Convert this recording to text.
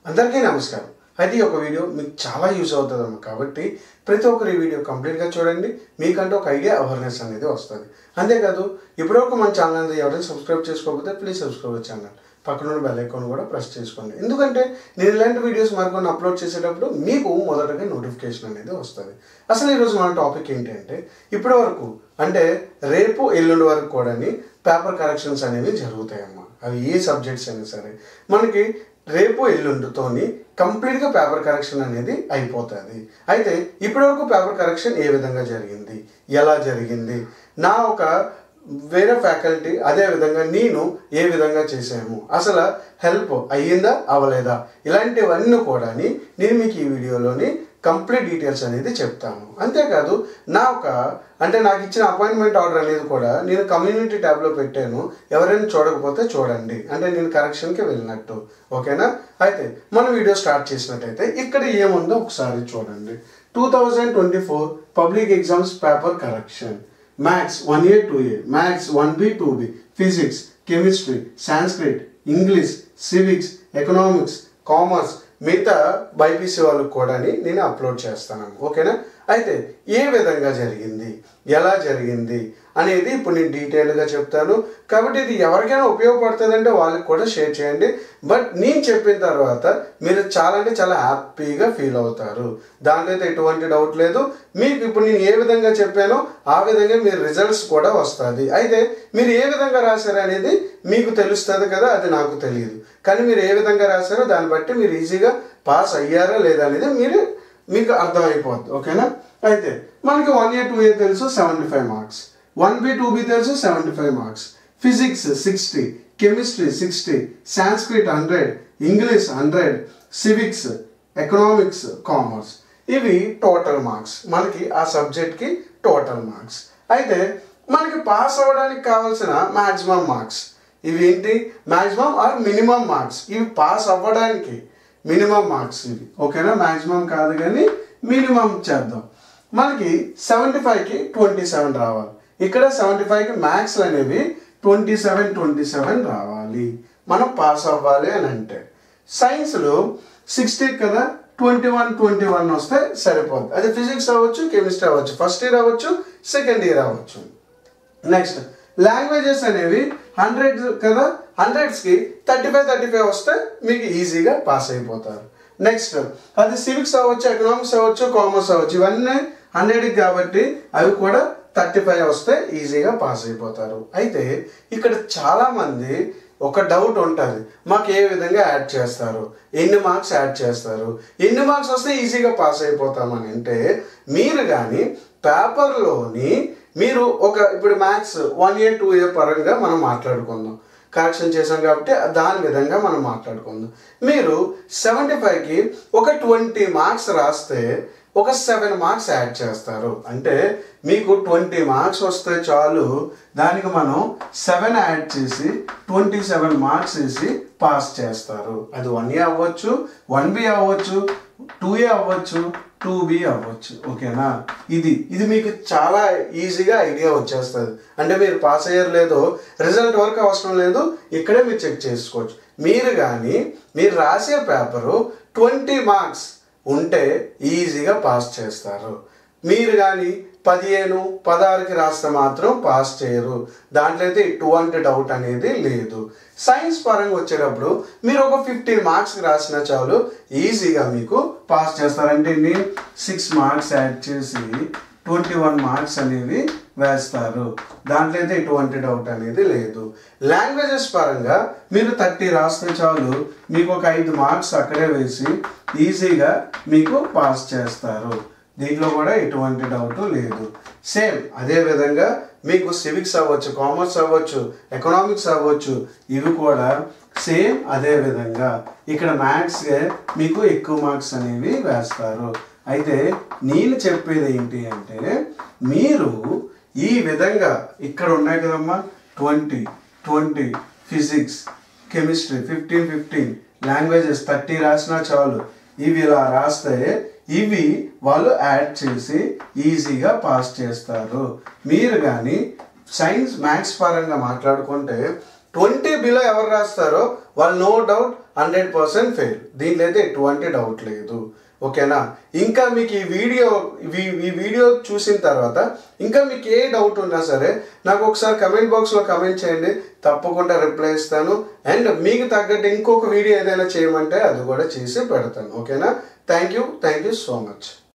అందరికీ నమస్కారం అయితే ఈ ఒక వీడియో మీకు చాలా యూజ్ అవుతుందమ్మ కాబట్టి ప్రతి ఒక్కరు ఈ వీడియో కంప్లీట్గా చూడండి మీకంటే ఒక ఐడియా అవేర్నెస్ అనేది వస్తుంది అంతేకాదు ఇప్పటివరకు మన ఛానల్ ఎవరైనా సబ్స్క్రైబ్ చేసుకోకపోతే ప్లీజ్ సబ్స్క్రైబ్ ఛానల్ పక్కన ఉన్న బెల్ ఐకాన్ కూడా ప్రెస్ చేసుకోండి ఎందుకంటే నేను ఇలాంటి వీడియోస్ మరికొన్ని అప్లోడ్ చేసేటప్పుడు మీకు మొదటగా నోటిఫికేషన్ అనేది వస్తుంది అసలు ఈరోజు మన టాపిక్ ఏంటంటే ఇప్పటి వరకు అంటే రేపు ఎల్లుండి వరకు కూడా పేపర్ కరెక్షన్స్ అనేవి జరుగుతాయమ్మా అవి ఏ సబ్జెక్ట్స్ అయినా సరే మనకి రేపు ఎల్లుండితోని కంప్లీట్గా పేపర్ కరెక్షన్ అనేది అయిపోతుంది అయితే ఇప్పటివరకు పేపర్ కరెక్షన్ ఏ విధంగా జరిగింది ఎలా జరిగింది నా ఒక వేరే ఫ్యాకల్టీ అదే విధంగా నేను ఏ విధంగా చేసాము అసలు హెల్ప్ అయ్యిందా అవ్వలేదా ఇలాంటివన్నీ కూడా నేను మీకు ఈ వీడియోలోని కంప్లీట్ డీటెయిల్స్ అనేది చెప్తాను అంతేకాదు నా ఒక అంటే నాకు ఇచ్చిన అపాయింట్మెంట్ ఆర్డర్ అనేది కూడా నేను కమ్యూనిటీ ట్యాబ్లో పెట్టాను ఎవరైనా చూడకపోతే చూడండి అంటే నేను కరెక్షన్కి వెళ్ళినట్టు ఓకేనా అయితే మన వీడియో స్టార్ట్ చేసినట్టయితే ఇక్కడ ఏముందో ఒకసారి చూడండి two thousand twenty four public exams paper correction maths one A two A maths one B two B physics chemistry Sanskrit English civics economics commerce మిగతా బైపీసీ వాళ్ళకి కూడా నేను అప్లోడ్ చేస్తాను ఓకేనా అయితే ఏ విధంగా జరిగింది ఎలా జరిగింది అనేది ఇప్పుడు నేను డీటెయిల్గా చెప్తాను కాబట్టి ఇది ఎవరికైనా ఉపయోగపడుతుందంటే వాళ్ళకి కూడా షేర్ చేయండి బట్ నేను చెప్పిన తర్వాత మీరు చాలా అంటే చాలా హ్యాపీగా ఫీల్ అవుతారు దాంట్లో అయితే ఎటువంటి డౌట్ లేదు మీకు ఇప్పుడు నేను ఏ విధంగా చెప్పానో ఆ విధంగా మీరు రిజల్ట్స్ కూడా వస్తుంది అయితే మీరు ఏ విధంగా రాశారు అనేది మీకు తెలుస్తుంది కదా అది నాకు తెలియదు కానీ మీరు ఏ విధంగా రాశారో దాన్ని బట్టి మీరు ఈజీగా పాస్ అయ్యారా లేదా అనేది మీరు మీకు అర్థమైపోద్ది ఓకేనా అయితే మనకి వన్ ఇయర్ టూ ఇయర్ తెలుసు seventy five marks one B two B తెలుసు seventy five marks physics sixty chemistry sixty Sanskrit hundred English hundred civics economics commerce ఇవి టోటల్ మార్క్స్ మనకి ఆ సబ్జెక్ట్కి టోటల్ మార్క్స్ అయితే మనకి పాస్ అవ్వడానికి కావాల్సిన మ్యాక్సిమం మార్క్స్ ఇవి ఏంటి మ్యాక్సిమం ఆర్ మినిమం మార్క్స్ ఇవి పాస్ అవ్వడానికి మినిమం మార్క్స్ ఇవి ఓకేనా మ్యాక్సిమం కాదు కానీ మినిమం చేద్దాం మనకి సెవెంటీ ఫైవ్కి ట్వంటీ సెవెన్ రావాలి ఇక్కడ సెవెంటీ ఫైవ్కి మ్యాథ్స్ అనేవి ట్వంటీ సెవెన్ ట్వంటీ సెవెన్ రావాలి మనం పాస్ అవ్వాలి అని అంటే సైన్స్లో సిక్స్టీ కదా ట్వంటీ వన్ ట్వంటీ వన్ వస్తే సరిపోద్ది అది ఫిజిక్స్ అవ్వచ్చు కెమిస్ట్రీ అవ్వచ్చు ఫస్ట్ ఇయర్ అవ్వచ్చు సెకండ్ ఇయర్ అవ్వచ్చు నెక్స్ట్ లాంగ్వేజెస్ అనేవి హండ్రెడ్ కదా హండ్రెడ్స్కి థర్టీ ఫైవ్ థర్టీ ఫైవ్ వస్తే మీకు ఈజీగా పాస్ అయిపోతారు నెక్స్ట్ అది సివిక్స్ అవ్వచ్చు ఎకనామిక్స్ అవ్వచ్చు కామర్స్ అవ్వచ్చు ఇవన్నీ హండ్రెడ్కి కాబట్టి అవి కూడా థర్టీ ఫైవ్ వస్తే ఈజీగా పాస్ అయిపోతారు అయితే ఇక్కడ చాలామంది ఒక డౌట్ ఉంటుంది మాకు ఏ విధంగా యాడ్ చేస్తారు ఎన్ని మార్క్స్ యాడ్ చేస్తారు ఎన్ని మార్క్స్ వస్తే ఈజీగా పాస్ అయిపోతామని అంటే మీరు కానీ పేపర్లోని మీరు ఒక ఇప్పుడు maths one year two year పరంగా మనం మాట్లాడుకుందాం కరెక్షన్ చేసాం కాబట్టి దాని విధంగా మనం మాట్లాడుకుందాం మీరు సెవెంటీ ఫైవ్కి ఒక ట్వంటీ మార్క్స్ రాస్తే ఒక సెవెన్ మార్క్స్ యాడ్ చేస్తారు అంటే మీకు ట్వంటీ మార్క్స్ వస్తే చాలు దానికి మనం సెవెన్ యాడ్ చేసి ట్వంటీ సెవెన్ మార్క్స్ వేసి పాస్ చేస్తారు అది వన్ ఏ అవ్వచ్చు వన్ బి అవ్వచ్చు టూ ఏ అవ్వచ్చు టూ బి అవ్వచ్చు ఓకేనా ఇది ఇది మీకు చాలా ఈజీగా ఐడియా వచ్చేస్తుంది అంటే మీరు పాస్ అయ్యారు లేదో రిజల్ట్ వరకు అవసరం లేదు ఇక్కడే మీరు చెక్ చేసుకోవచ్చు మీరు కానీ మీరు రాసే పేపరు ట్వంటీ మార్క్స్ ఉంటే ఈజీగా పాస్ చేస్తారు మీరు కానీ పదిహేను పదహారుకి రాస్తే మాత్రం పాస్ చేయరు దాంట్లో అయితే ఎటువంటి డౌట్ అనేది లేదు సైన్స్ పరంగా వచ్చేటప్పుడు మీరు ఒక ఫిఫ్టీన్ మార్క్స్కి రాసిన చాలు ఈజీగా మీకు పాస్ చేస్తారంటే నేను సిక్స్ మార్క్స్ యాడ్ చేసి ట్వంటీ వన్ మార్క్స్ అనేవి వేస్తారు దాంట్లో అయితే ఎటువంటి డౌట్ అనేది లేదు లాంగ్వేజెస్ పరంగా మీరు థర్టీ రాస్తే చాలు మీకు ఒక ఐదు మార్క్స్ అక్కడే వేసి ఈజీగా మీకు పాస్ చేస్తారు దీంట్లో కూడా ఎటువంటి డౌట్ లేదు సేమ్ అదే విధంగా మీకు సివిక్స్ అవ్వచ్చు కామర్స్ అవ్వచ్చు ఎకనామిక్స్ అవ్వచ్చు ఇవి కూడా సేమ్ అదే విధంగా ఇక్కడ మ్యాథ్స్గా మీకు ఎక్కువ మార్క్స్ అనేవి వేస్తారు అయితే నేను చెప్పేది ఏంటి అంటే మీరు ఈ విధంగా ఇక్కడ ఉన్నాయి కదమ్మా twenty twenty physics chemistry fifteen fifteen languages thirty రాసినా చాలు ఇవి ఇలా రాస్తే ఇవి వాళ్ళు యాడ్ చేసి ఈజీగా పాస్ చేస్తారు మీరు కానీ సైన్స్ మ్యాథ్స్ పరంగా మాట్లాడుకుంటే ట్వంటీ బిలో ఎవరు రాస్తారో వాళ్ళు no doubt hundred percent fail దీంట్లో అయితే ఎటువంటి డౌట్ లేదు ఓకేనా ఇంకా మీకు ఈ వీడియో ఈ- ఈ వీడియో చూసిన తర్వాత ఇంకా మీకు ఏ డౌట్ ఉన్నా సరే నాకు ఒకసారి కమెంట్ బాక్స్లో కమెంట్ చేయండి తప్పకుండా రిప్లై ఇస్తాను అండ్ మీకు తగ్గట్టు ఇంకొక వీడియో ఏదైనా చేయమంటే అది కూడా చేసి పెడతాను ఓకేనా thank you thank you so much